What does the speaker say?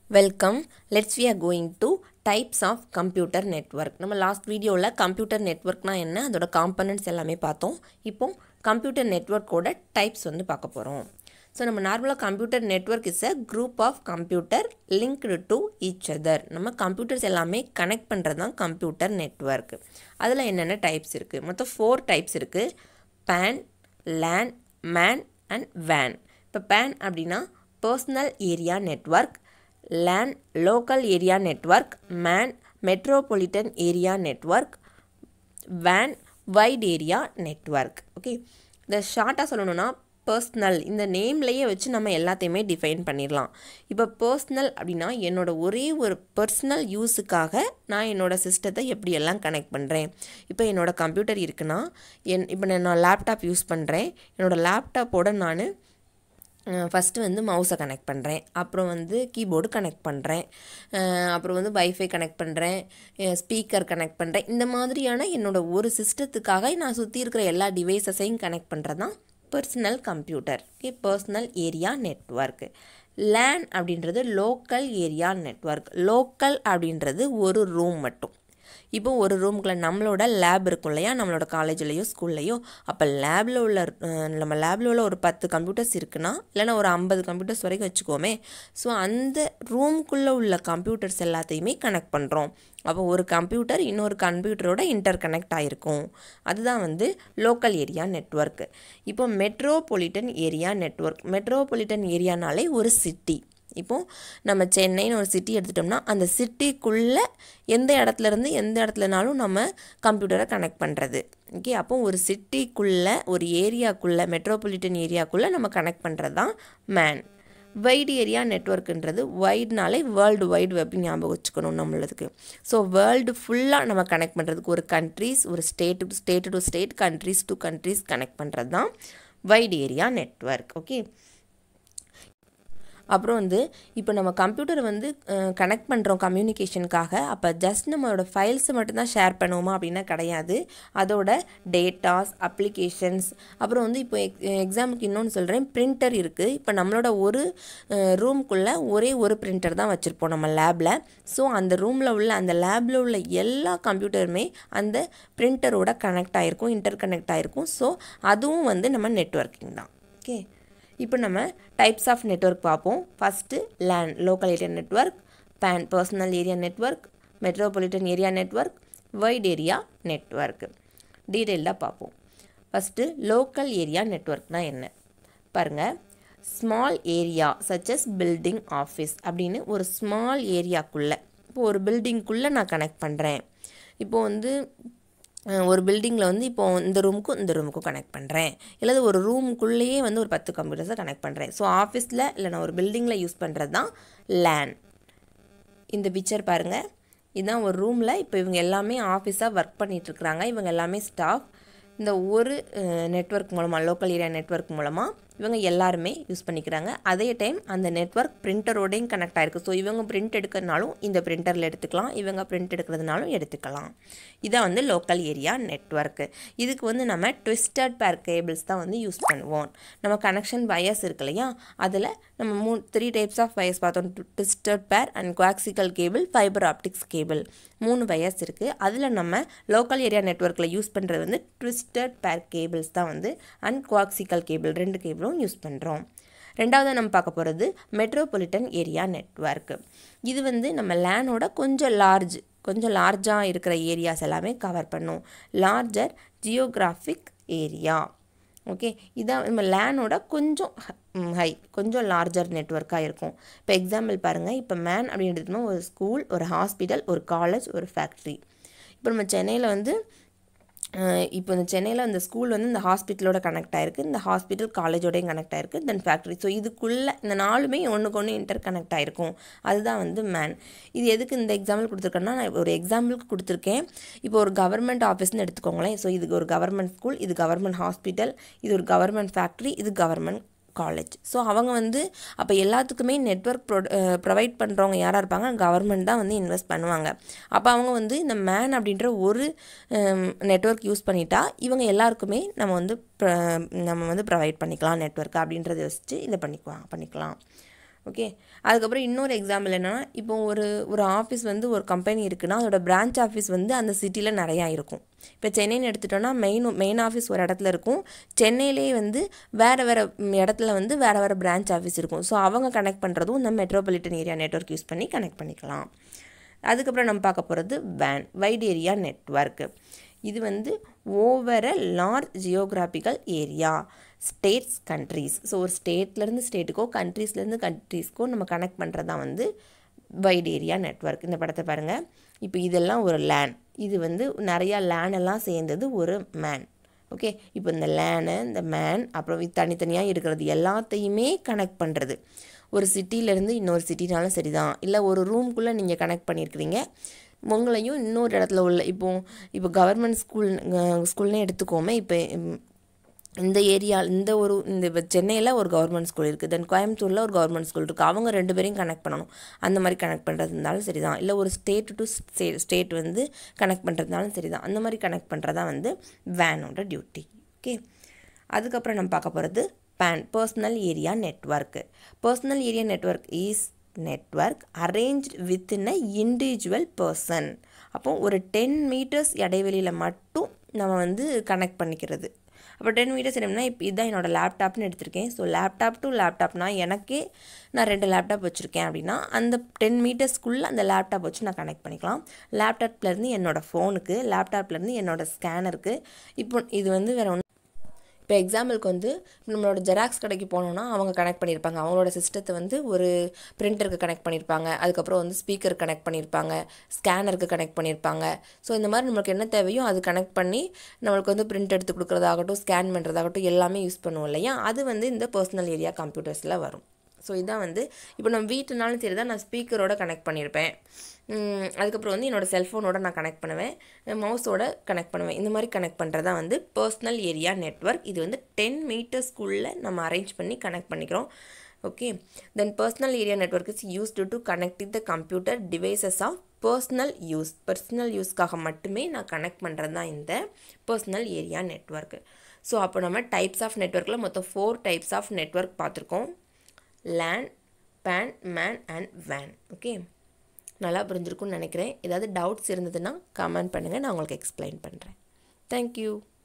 welcome let's we are going to types of computer network நம்ம last வீடியோவில் computer நெட்வொர்க்னா என்ன அதோட காம்பனன்ட்ஸ் எல்லாமே பார்த்தோம் இப்போ கம்ப்யூட்டர் நெட்வொர்க்கோட டைப்ஸ் வந்து பார்க்க போகிறோம் ஸோ நம்ம நார்மலாக computer network is a group of computer linked to each other நம்ம கம்ப்யூட்டர்ஸ் எல்லாமே கனெக்ட் பண்ணுறது தான் கம்ப்யூட்டர் நெட்வொர்க் அதில் என்னென்ன டைப்ஸ் இருக்குது மொத்தம் ஃபோர் டைப்ஸ் இருக்குது பேன் லேன் மேன் அண்ட் வேன் இப்போ பேன் அப்படின்னா personal area network LAN local area network MAN metropolitan area network வேன் வைட் ஏரியா நெட்வொர்க் ஓகே இந்த ஷார்ட்டாக சொல்லணும்னா பர்சனல் இந்த நேம்லேயே வச்சு நம்ம எல்லாத்தையுமே டிஃபைன் பண்ணிடலாம் இப்போ பர்சனல் அப்படின்னா என்னோட ஒரே ஒரு பர்சனல் யூஸுக்காக நான் என்னோடய சிஸ்டத்தை எப்படியெல்லாம் கனெக்ட் பண்ணுறேன் இப்போ என்னோடய கம்ப்யூட்டர் இருக்குன்னா என் இப்போ நான் லேப்டாப் யூஸ் பண்ணுறேன் என்னோடய லேப்டாப்போட நான் ஃபஸ்ட்டு வந்து மவுஸை கனெக்ட் பண்ணுறேன் அப்புறம் வந்து கீபோர்டு கனெக்ட் பண்ணுறேன் அப்புறம் வந்து வைஃபை கனெக்ட் பண்ணுறேன் ஸ்பீக்கர் கனெக்ட் பண்ணுறேன் இந்த மாதிரியான என்னோடய ஒரு சிஸ்டத்துக்காக நான் சுற்றி இருக்கிற எல்லா டிவைசஸையும் கனெக்ட் பண்ணுறது தான் personal computer okay personal area network LAN அப்படின்றது லோக்கல் ஏரியா நெட்ஒர்க் லோக்கல் அப்படின்றது ஒரு ரூம் மட்டும் இப்போ ஒரு ரூம்குள்ளே நம்மளோட லேப் இருக்கும் இல்லையா நம்மளோட காலேஜ்லேயோ ஸ்கூல்லையோ அப்போ லேபில் உள்ள நம்ம லேபில் உள்ள ஒரு பத்து கம்ப்யூட்டர்ஸ் இருக்குன்னா இல்லைனா ஒரு ஐம்பது கம்ப்யூட்டர்ஸ் வரைக்கும் வச்சுக்கோமே ஸோ அந்த ரூம்குள்ளே உள்ள கம்ப்யூட்டர்ஸ் எல்லாத்தையுமே கனெக்ட் பண்ணுறோம் அப்போ ஒரு கம்ப்யூட்டர் இன்னொரு கம்ப்யூட்டரோட இன்டர் கனெக்ட் ஆகிருக்கும் அதுதான் வந்து லோக்கல் ஏரியா நெட்ஒர்க் இப்போ மெட்ரோபாலிட்டன் ஏரியா நெட்ஒர்க் மெட்ரோபாலிட்டன் ஏரியானாலே ஒரு சிட்டி இப்போது நம்ம சென்னைன்னு ஒரு சிட்டி எடுத்துட்டோம்னா அந்த சிட்டிக்குள்ளே எந்த இடத்துலேருந்து எந்த இடத்துலனாலும் நம்ம கம்ப்யூட்டரை கனெக்ட் பண்ணுறது ஓகே அப்போ ஒரு சிட்டிக்குள்ளே ஒரு ஏரியாக்குள்ளே மெட்ரோபாலிட்டன் ஏரியாக்குள்ளே நம்ம கனெக்ட் பண்ணுறது தான் மேன் வைடு ஏரியா நெட்ஒர்க்குன்றது வைட்னாலே வேர்ல்டு வைடு வெப் ஞாபகம் வச்சுக்கணும் நம்மளுக்கு ஸோ வேர்ல்டு ஃபுல்லாக நம்ம கனெக்ட் பண்ணுறதுக்கு ஒரு கண்ட்ரீஸ் ஒரு state state to state countries to countries connect பண்ணுறது தான் வைடு ஏரியா நெட்ஒர்க் ஓகே அப்புறம் வந்து இப்போ நம்ம கம்ப்யூட்டரை வந்து கனெக்ட் பண்ணுறோம் கம்யூனிகேஷனுக்காக அப்போ ஜஸ்ட் நம்மளோட ஃபைல்ஸை மட்டும்தான் ஷேர் பண்ணுவோமா அப்படின்னா கிடையாது அதோட டேட்டாஸ் அப்ளிகேஷன்ஸ் அப்புறம் வந்து இப்போ எக் எக்ஸாம்பிளுக்கு இன்னொன்று சொல்கிறேன் பிரிண்டர் இருக்குது இப்போ நம்மளோட ஒரு ரூம்குள்ளே ஒரே ஒரு பிரிண்டர் தான் வச்சுருப்போம் நம்ம லேபில் ஸோ அந்த ரூமில் உள்ள அந்த லேபில் உள்ள எல்லா கம்ப்யூட்டருமே அந்த பிரிண்டரோட கனெக்ட் ஆகிருக்கும் இன்டர் கனெக்ட் ஆகிருக்கும் ஸோ அதுவும் வந்து நம்ம நெட்ஒர்க்கிங் தான் ஓகே இப்போ நம்ம டைப்ஸ் ஆஃப் நெட்ஒர்க் பார்ப்போம் first LAN local area network PAN personal area network metropolitan area network wide area network டீட்டெயில்டாக பார்ப்போம் ஃபஸ்ட்டு லோக்கல் ஏரியா நெட்ஒர்க்னால் என்ன பாருங்கள் small area such as building office அப்படின்னு ஒரு ஸ்மால் ஏரியாக்குள்ளே இப்போ ஒரு பில்டிங்குள்ளே நான் கனெக்ட் பண்ணுறேன் இப்போ வந்து ஒரு பில்டிங்கில் வந்து இப்போ இந்த ரூமுக்கும் இந்த ரூமுக்கும் கனெக்ட் பண்ணுறேன் இல்லது ஒரு ரூமுக்குள்ளேயே வந்து ஒரு பத்து கம்ப்யூட்டர்ஸை கனெக்ட் பண்ணுறேன் ஸோ ஆஃபீஸில் இல்லை நான் ஒரு பில்டிங்கில் யூஸ் பண்ணுறது தான் லேன் இந்த பிக்சர் பாருங்கள் இதுதான் ஒரு ரூமில் இப்போ இவங்க எல்லாமே ஆஃபீஸாக ஒர்க் பண்ணிகிட்ருக்குறாங்க இவங்க எல்லாமே ஸ்டாஃப் இந்த ஒரு நெட்ஒர்க் மூலமாக லோக்கல் ஏரியா நெட்ஒர்க் மூலமாக இவங்க எல்லாருமே யூஸ் பண்ணிக்கிறாங்க அதே டைம் அந்த நெட்ஒர்க் பிரிண்டரோடையும் கனெக்ட் ஆகிருக்கு ஸோ இவங்க பிரிண்ட் எடுக்கிறதுனாலும் இந்த பிரிண்டரில் எடுத்துக்கலாம் இவங்க பிரிண்ட் எடுக்கிறதுனாலும் எடுத்துக்கலாம் இதான் வந்து லோக்கல் ஏரியா நெட்ஒர்க்கு இதுக்கு வந்து நம்ம ட்விஸ்டட் பேர் கேபிள்ஸ் தான் வந்து யூஸ் பண்ணுவோம் நம்ம கனெக்ஷன் வயர்ஸ் இருக்கு இல்லையா அதில் நம்ம மூ த்ரீ டைப்ஸ் ஆஃப் வயர்ஸ் பார்த்தோம் twisted pair and coaxial cable fibre optics cable மூணு வயர்ஸ் இருக்குது அதில் நம்ம லோக்கல் ஏரியா நெட்ஒர்க்கில் யூஸ் பண்ணுறது வந்து ட்விஸ்டட் பேர் கேபிள்ஸ் தான் வந்து அண்ட் குவாக்சிக்கல் கேபிள் ரெண்டு கேபிளும் யூஸ் பண்ணுறோம் ரெண்டாவது நம்ம பார்க்க போகிறது மெட்ரோபாலிட்டன் ஏரியா நெட்ஒர்க் இது வந்து நம்ம லேனோட கொஞ்சம் லார்ஜ் கொஞ்சம் லார்ஜாக இருக்கிற ஏரியாஸ் எல்லாமே கவர் பண்ணும் லார்ஜர் ஜியோகிராஃபிக் ஏரியா ஓகே இதான் நம்ம லேனோட கொஞ்சம் ஹை கொஞ்சம் லார்ஜர் நெட்ஒர்க்காக இருக்கும் இப்போ எக்ஸாம்பிள் பாருங்கள் இப்போ மேன் அப்படின்னு எடுத்தோம்னா ஒரு ஸ்கூல் ஒரு ஹாஸ்பிட்டல் ஒரு காலேஜ் ஒரு ஃபேக்ட்ரி இப்போ நம்ம சென்னையில் வந்து இப்போ இந்த சென்னையில் இந்த ஸ்கூல் வந்து இந்த ஹாஸ்பிட்டலோட கனெக்ட் ஆகிருக்கு இந்த ஹாஸ்பிட்டல் காலேஜோடையும் கனெக்ட் ஆகிருக்கு தென் ஃபேக்ட்ரி ஸோ இதுக்குள்ளே இந்த நாலுமே ஒன்றுக்கு ஒன்று இன்டர் கனெக்ட் ஆகிருக்கும் அதுதான் வந்து மேன் இது எதுக்கு இந்த எக்ஸாம்பிள் கொடுத்துருக்கேன்னா நான் ஒரு எக்ஸாம்பிளுக்கு கொடுத்துருக்கேன் இப்போ ஒரு கவர்மெண்ட் ஆஃபீஸ்னு எடுத்துக்கோங்களேன் ஸோ இதுக்கு ஒரு கவர்மெண்ட் ஸ்கூல் இது கவர்மெண்ட் ஹாஸ்பிட்டல் இது ஒரு கவர்மெண்ட் ஃபேக்ட்ரி இது கவர்மெண்ட் காலேஜ் ஸோ அவங்க வந்து அப்போ எல்லாத்துக்குமே நெட்ஒர்க் ப்ரொ ப்ரொவைட் பண்ணுறவங்க யாராக இருப்பாங்க கவர்மெண்ட் தான் வந்து இன்வெஸ்ட் பண்ணுவாங்க அப்போ அவங்க வந்து இந்த மேன் அப்படின்ற ஒரு நெட்ஒர்க் யூஸ் பண்ணிட்டா இவங்க எல்லாருக்குமே நம்ம வந்து நம்ம வந்து ப்ரொவைட் பண்ணிக்கலாம் நெட்ஒர்க் அப்படின்றத வச்சு இதை பண்ணிக்குவாங்க பண்ணிக்கலாம் ஓகே அதுக்கப்புறம் இன்னொரு எக்ஸாம்பிள் என்னென்னா இப்போ ஒரு ஒரு ஆஃபீஸ் வந்து ஒரு கம்பெனி இருக்குன்னா அதோட பிரான்ச் ஆஃபீஸ் வந்து அந்த சிட்டியில் நிறையா இருக்கும் இப்போ சென்னைன்னு எடுத்துட்டோன்னா மெயின் மெயின் ஆஃபீஸ் ஒரு இடத்துல இருக்கும் சென்னையிலே வந்து வேறு வேறு இடத்துல வந்து வேறு வேறு பிரான்ச் ஆஃபீஸ் இருக்கும் ஸோ அவங்க கனெக்ட் பண்ணுறதும் இந்த மெட்ரோபாலிட்டன் ஏரியா நெட்ஒர்க் யூஸ் பண்ணி கனெக்ட் பண்ணிக்கலாம் அதுக்கப்புறம் நம்ம பார்க்க போகிறது வேன் வைட் ஏரியா நெட்ஒர்க்கு இது வந்து over a large geographical area states countries so ஒரு ஸ்டேட்லேருந்து ஸ்டேட்டுக்கோ கண்ட்ரீஸ்லேருந்து கண்ட்ரீஸ்க்கோ நம்ம கனெக்ட் பண்ணுறது தான் வந்து வைட் ஏரியா நெட்ஒர்க் இந்த படத்தை பாருங்கள் இப்போ இதெல்லாம் ஒரு லேன் இது வந்து நிறையா லேன் எல்லாம் சேர்ந்தது ஒரு மேன் ஓகே இப்போ இந்த லேனு இந்த மேன் அப்புறம் இது தனித்தனியாக இருக்கிறது எல்லாத்தையுமே கனெக்ட் பண்ணுறது ஒரு சிட்டியிலேருந்து இன்னொரு சிட்டினாலும் சரி தான் இல்லை ஒரு ரூம்குள்ளே நீங்கள் கனெக்ட் பண்ணியிருக்கிறீங்க உங்களையும் இன்னொரு இடத்துல உள்ள இப்போ இப்போ கவர்மெண்ட் ஸ்கூல் ஸ்கூல்னே எடுத்துக்கோமே இப்போ இந்த ஏரியா இந்த ஒரு இந்த இப்போ சென்னையில் ஒரு கவர்மெண்ட் ஸ்கூல் இருக்குது தென் கோயம்புத்தூரில் ஒரு கவர்மெண்ட் ஸ்கூல் இருக்குது அவங்க ரெண்டு பேரையும் கனெக்ட் பண்ணணும் அந்த மாதிரி கனெக்ட் பண்ணுறது இருந்தாலும் சரி தான் இல்லை ஒரு ஸ்டேட் டு ஸ்டே ஸ்டேட் வந்து கனெக்ட் பண்ணுறதுனாலும் சரி தான் அந்த மாதிரி கனெக்ட் பண்ணுறதா வந்து வேனோட டியூட்டி ஓகே அதுக்கப்புறம் நம்ம பார்க்க போகிறது PAN personal area network personal area network is network arrange within a individual person அப்போ ஒரு டென் மீட்டர்ஸ் இடைவெளியில் மட்டும் நம்ம வந்து கனெக்ட் பண்ணிக்கிறது அப்போ டென் மீட்டர்ஸ் என்னன்னா இப்போ இதுதான் என்னோடய லேப்டாப்னு எடுத்திருக்கேன் ஸோ லேப்டாப் டு லேப்டாப்னா எனக்கே நான் ரெண்டு லேப்டாப் வச்சுருக்கேன் அப்படின்னா அந்த டென் மீட்டர்ஸ்க்குள்ளே அந்த லேப்டாப் வச்சு நான் கனெக்ட் பண்ணிக்கலாம் லேப்டாப்லேருந்து என்னோடய ஃபோனுக்கு லேப்டாப்லேருந்து என்னோடய ஸ்கேனருக்கு இப்போ இது வந்து வேறு ஒன்று இப்போ எக்ஸாம்பிளுக்கு வந்து நம்மளோட ஜெராக்ஸ் கடைக்கு போனோம்னா அவங்க கனெக்ட் பண்ணியிருப்பாங்க அவங்களோட சிஸ்டத்தை வந்து ஒரு பிரிண்டருக்கு கனெக்ட் பண்ணியிருப்பாங்க அதுக்கப்புறம் வந்து ஸ்பீக்கர் கனெக்ட் பண்ணியிருப்பாங்க ஸ்கேனருக்கு கனெக்ட் பண்ணியிருப்பாங்க ஸோ இந்த மாதிரி நம்மளுக்கு என்ன தேவையோ அது கனெக்ட் பண்ணி நம்மளுக்கு வந்து பிரிண்ட் எடுத்து கொடுக்குறதாகட்டும் ஸ்கேன் பண்ணுறதாகட்டும் எல்லாமே யூஸ் பண்ணுவோம் இல்லையா அது வந்து இந்த பர்சனல் ஏரியா கம்ப்யூட்டர்ஸில் வரும் ஸோ இதான் வந்து இப்போ நம்ம வீட்டுனாலும் சரி தான் நான் ஸ்பீக்கரோட கனெக்ட் பண்ணியிருப்பேன் அதுக்கப்புறம் வந்து என்னோடய செல்ஃபோனோட நான் கனெக்ட் பண்ணுவேன் மவுஸோட கனெக்ட் பண்ணுவேன் இந்த மாதிரி கனெக்ட் பண்ணுறதா வந்து பர்சனல் ஏரியா நெட்ஒர்க் இது வந்து டென் மீட்டர்ஸ்க்குள்ளே நம்ம அரேஞ்ச் பண்ணி கனெக்ட் பண்ணிக்கிறோம் okay then personal area network is used to connect the computer devices of personal use personal யூஸ்க்காக மட்டுமே நான் கனெக்ட் பண்ணுறது தான் இந்த பர்சனல் ஏரியா நெட்ஒர்க்கு ஸோ அப்போ நம்ம டைப்ஸ் ஆஃப் நெட்ஒர்க்கில் மொத்தம் ஃபோர் டைப்ஸ் ஆஃப் நெட்ஒர்க் பார்த்துருக்கோம் லேன் பேன் மேன் அண்ட் வேன் ஓகே நல்லா புரிஞ்சிருக்கும்னு நினைக்கிறேன் ஏதாவது டவுட்ஸ் இருந்ததுன்னா கமெண்ட் பண்ணுங்கள் நான் உங்களுக்கு எக்ஸ்பிளைன் பண்ணுறேன் தேங்க்யூ